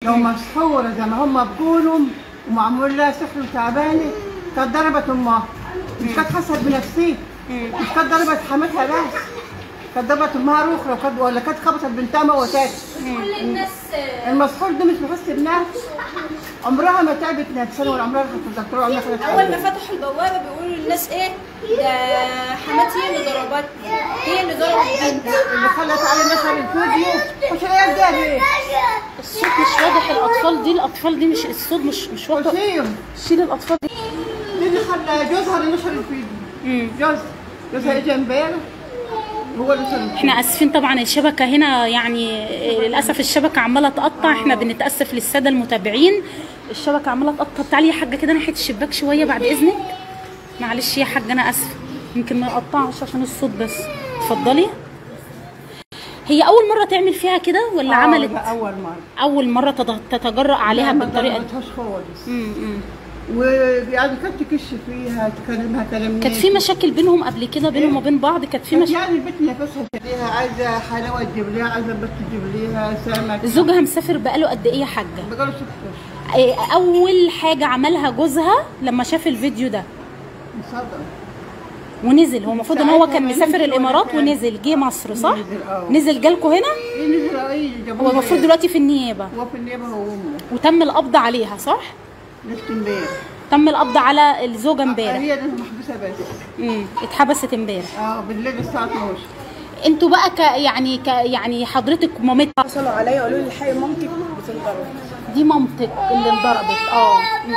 لو مسحوره زي ما هم بيقولوا ومعمول لها سحر وتعبانه كانت ضربت امها مش كانت حست بنفسها مش كانت ضربت حماتها بس كانت ضربت امها رخرة وكانت ولا كانت خبطت بنتها موتات كل الناس المسحور ده مش بيحس بنفس عمرها ما تعبت نفسها ولا عمرها راحت الدكتور عمرها خدت اول ما حاجة. فتحوا البوابه بيقولوا للناس ايه ده حماتي هي اللي ضربتني هي اللي ضربت بنتي اللي خلت علي نشر الفيديو مش هي ده ايه الصوت مش واضح الاطفال دي الاطفال دي مش الصوت مش مش واضح وسيم شيل الاطفال دي دي اللي خلى جوزها اللي نشر الفيديو جوز جوزها اجى امبارح هو اللي نشر الفيديو احنا اسفين طبعا الشبكه هنا يعني آه، للاسف الشبكه عماله تقطع احنا بنتاسف للساده المتابعين الشبكه عماله تقطع تعالي يا حاجه كده ناحيه الشباك شويه بعد اذنك معلش يا حاجه انا اسفه يمكن ما يقطعش عشان الصوت بس اتفضلي هي اول مره تعمل فيها كده ولا آه، عملت ده اول مره اول مره تت- تتجرأ عليها ما بالطريقه دي ضربتهاش خالص مم، مم. ويعني كانت تكش فيها تكلمها كلام كانت في مشاكل بينهم قبل كده بينهم وبين بعض كانت في كانت مشاكل يعني البنت نفسها ليها عايزه حلاوه تجيب لها عايزه بس تجيب لها سمك زوجها مسافر بقاله قد ايه يا حاجه بقاله ست اشهر إيه، اول حاجه عملها جوزها لما شاف الفيديو ده انصدم ونزل هو المفروض ان هو ساعتها كان ما مسافر نزل ولا الامارات كان. ونزل جه مصر صح نزل، آه. نزل جالكوا هنا ايه نزل ايه جابوه هو المفروض دلوقتي في النيابه هو في النيابه هو وامه وتم القبض عليها صح نفس امبارح تم القبض على الزوجه امبارح هي اللي محبوسه بس امم اتحبست امبارح اه بالليل الساعه 12 انتوا بقى ك يعني ك يعني حضرتك مامتها اتصلوا عليا قالوا لي الحقي مامتك بتنضرب دي مامتك اللي انضربت اه مم.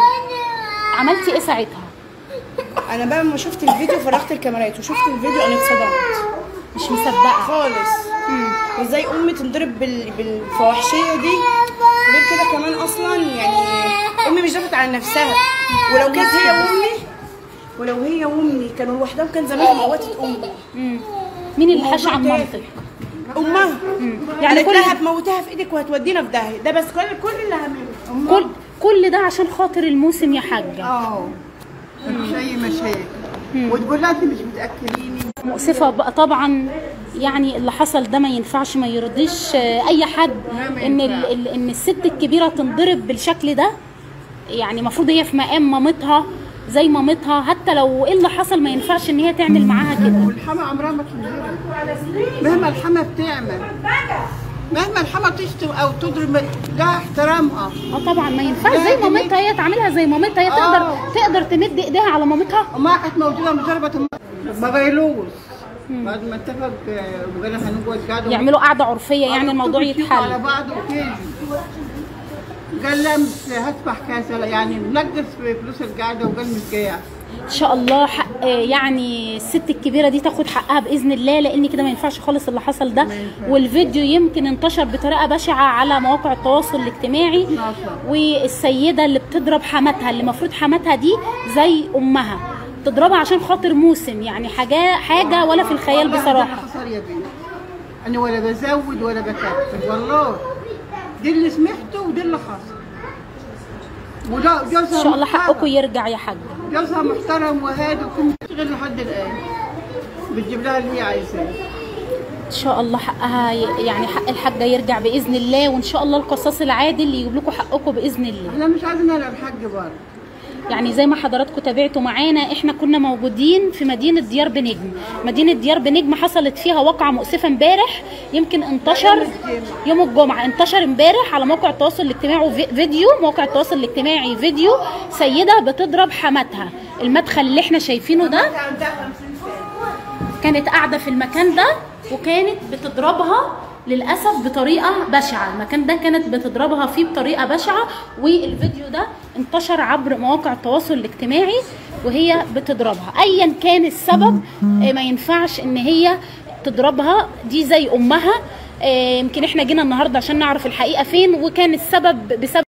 عملتي ايه ساعتها انا بقى لما شفت الفيديو فرغت الكاميرات وشفت الفيديو انا اتصدمت مش مصدقه خالص وازاي امي تنضرب بال... بالفواحشيه دي وغير كده كمان اصلا يعني امي مش دافعت عن نفسها ولو كانت هي وامي ولو هي وامي كانوا لوحدهم كان زمان موتت امي مم. مين اللي حاش عن موضوع مامتك امها يعني يعني كل- كل هتموتها في ايدك وهتودينا في داهيه ده بس كل كل اللي هعمله كل كل ده عشان خاطر الموسم يا حاجه اه مفيش اي مشاكل وتقول لها انت مش بتاكليني مؤسفة بقى طبعا يعني اللي حصل ده ما ينفعش ما يرضيش آه، اي حد لا، ما ان ال ينفعش. ال ان الست الكبيره تنضرب بالشكل ده يعني المفروض هي في مقام مامتها زي مامتها حتى لو ايه اللي حصل ما ينفعش ان هي تعمل معاها كده والحما عمرها ما تنضرب مهما الحما بتعمل مهما الحما تشتم او تضرب ده احترامها اه طبعا ما ينفعش لا، زي دي مامتها هي تعملها زي مامتها هي آه. تقدر تقدر تمد ايديها على مامتها وما كانت موجوده مضربه بغيلوز بعد ما اتفق آه، وقال هنقعد قاعده يعملوا قعده عرفيه يعني الموضوع يشوفوا على يتحل بعض وكيجي قال لا مش هدفع كذا يعني نقص في فلوس القعده وقال مش جاي ان شاء الله حق يعني الست الكبيره دي تاخد حقها باذن الله لان كده ما ينفعش خالص اللي حصل ده والفيديو يمكن انتشر بطريقه بشعه على مواقع التواصل الاجتماعي والسيده اللي بتضرب حماتها اللي المفروض حماتها دي زي امها تضربها عشان خاطر موسم يعني حاجه حاجه ولا في الخيال والله ده بصراحه اللي حصل يا بنت انا ولا بزود ولا بكتب والله دي اللي سمعته ودي اللي حصل وده جوزها ان شاء الله محترم. حقكم يرجع يا حاج جوزها محترم وهادي وكل شغل لحد الان بتجيب لها اللي هي عايزاه ان شاء الله حقها ي- يعني حق الحاجه يرجع باذن الله وان شاء الله القصاص العادل يجيب لكم حقكم باذن الله احنا مش عايزين نلعب الحاج برضه يعني زي ما حضراتكم تابعتوا معانا احنا كنا موجودين في مدينه ديار بنجم مدينه ديار بنجم حصلت فيها واقعه مؤسفه امبارح يمكن انتشر يوم الجمعه انتشر امبارح على موقع التواصل الاجتماعي في- فيديو موقع التواصل الاجتماعي فيديو سيده بتضرب حماتها المدخل اللي احنا شايفينه ده كانت قاعده في المكان ده وكانت بتضربها للاسف بطريقه بشعه المكان ده كانت بتضربها فيه بطريقه بشعه والفيديو ده انتشر عبر مواقع التواصل الاجتماعي وهي بتضربها ايا كان السبب آه، ما ينفعش ان هي تضربها دي زي امها آه، يمكن احنا جينا النهارده عشان نعرف الحقيقه فين وكان السبب بسبب